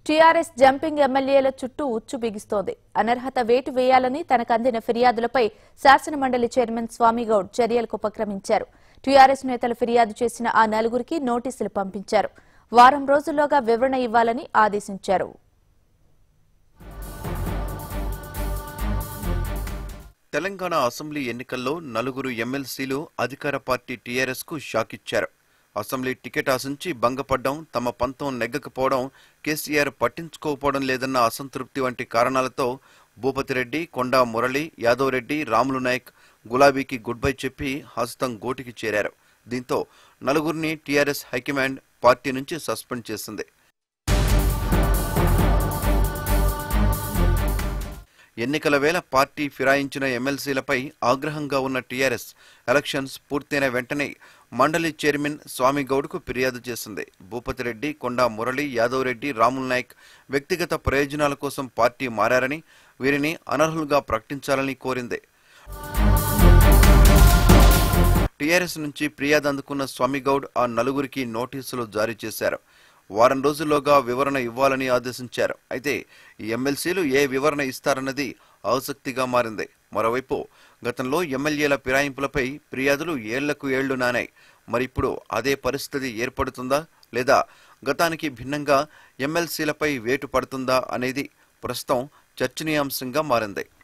TRS jumping ఎమ్మెల్యేల చుట్టూ ఉచ్చు బిగిస్తోంది అనర్హత వేటు వేయాలని తనకు అందిన ఫిర్యాదులపై శాసనమండలి చైర్మన్ స్వామిగౌడ్ చర్యలకు ఉపక్రమించారు టీఆర్ఎస్ నేతలు ఫిర్యాదు చేసిన ఆ నలుగురికి నోటీసులు పంపించారు వారం రోజుల్లోగా వివరణ ఇవ్వాలని ఆదేశించారు తెలంగాణ అసెంబ్లీ ఎన్నికల్లో నలుగురు ఎమ్మెల్సీలు అధికార పార్టీ టీఆర్ఎస్ కు షాక్ ఇచ్చారు అసెంబ్లీ టికెట్ ఆశించి భంగపడడం తమ పంతం నెగ్గకపోవడం కేసీఆర్ పట్టించుకోకపోవడం లేదన్న అసంతృప్తి వంటి కారణాలతో భూపతిరెడ్డి కొండా మురళి యాదవ్ రెడ్డి రాములు నాయక్ గులాబీకి గుడ్ బై చెప్పి హస్తం గోటికి చేరారు దీంతో నలుగురిని టీఆర్ఎస్ హైకమాండ్ పార్టీ నుంచి సస్పెండ్ చేసింది ఎన్నికల వేళ పార్టీ ఫిరాయించిన ఎమ్మెల్సీలపై ఆగ్రహంగా ఉన్న టీఆర్ఎస్ ఎలక్షన్స్ పూర్తయిన వెంటనే మండలి చైర్మన్ స్వామిగౌడ్కు ఫిర్యాదు చేసింది భూపతిరెడ్డి కొండా మురళి యాదవ్ రెడ్డి రాముల్ నాయక్ వ్యక్తిగత ప్రయోజనాల కోసం పార్టీ మారారని వీరిని అనర్హులుగా ప్రకటించాలని కోరింది టీఆర్ఎస్ నుంచి ఫిర్యాదు అందుకున్న స్వామిగౌడ్ ఆ నలుగురికి నోటీసులు జారీ చేశారు వారం రోజుల్లోగా వివరణ ఇవ్వాలని ఆదేశించారు అయితే ఈ ఎమ్మెల్సీలు ఏ వివరణ ఇస్తారన్నది ఆసక్తిగా మారింది మరోవైపు గతంలో ఎమ్మెల్యేల ఫిరాయింపులపై ఫిర్యాదులు ఏళ్లకు ఏళ్లు నానాయి మరిప్పుడు అదే పరిస్థితి ఏర్పడుతుందా లేదా గతానికి భిన్నంగా ఎమ్మెల్సీలపై వేటు పడుతుందా అనేది ప్రస్తుతం చర్చనీయాంశంగా మారింది